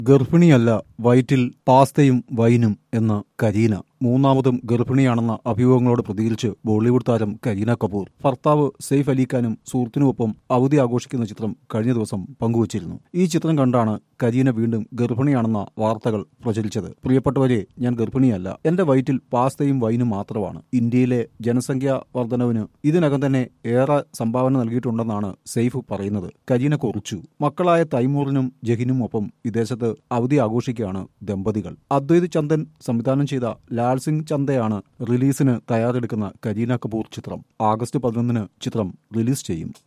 ഗർഭിണിയല്ല വയറ്റിൽ പാസ്തയും വൈനും എന്ന കരീന മൂന്നാമതും ഗർഭിണിയാണെന്ന അഭിയോഗങ്ങളോട് പ്രതികരിച്ച് ബോളിവുഡ് താരം കരീന കപൂർ ഭർത്താവ് സെയ്ഫ് അലിഖാനും സുഹൃത്തിനുമൊപ്പം അവധി ആഘോഷിക്കുന്ന ചിത്രം കഴിഞ്ഞ ദിവസം പങ്കുവച്ചിരുന്നു ഈ ചിത്രം കണ്ടാണ് കരീന വീണ്ടും ഗർഭിണിയാണെന്ന വാർത്തകൾ പ്രചരിച്ചത് പ്രിയപ്പെട്ടവരെ ഞാൻ ഗർഭിണിയല്ല എന്റെ വയറ്റിൽ പാസ്തയും വൈനും മാത്രമാണ് ഇന്ത്യയിലെ ജനസംഖ്യാ വർധനവിന് ഇതിനകം തന്നെ ഏറെ സംഭാവന നൽകിയിട്ടുണ്ടെന്നാണ് സെയ്ഫ് പറയുന്നത് കരീന കുറിച്ചു മക്കളായ തൈമൂറിനും ജഹിനും ഒപ്പം വിദേശത്ത് അവധി ആഘോഷിക്കുകയാണ് ദമ്പതികൾ അദ്വൈത് ചന്ദൻ സംവിധാനം ചെയ്ത ലാൽ സിംഗ് ചന്ദയാണ് റിലീസിന് തയ്യാറെടുക്കുന്ന കരീന കപൂർ ചിത്രം ആഗസ്റ്റ് പതിനൊന്നിന് ചിത്രം റിലീസ് ചെയ്യും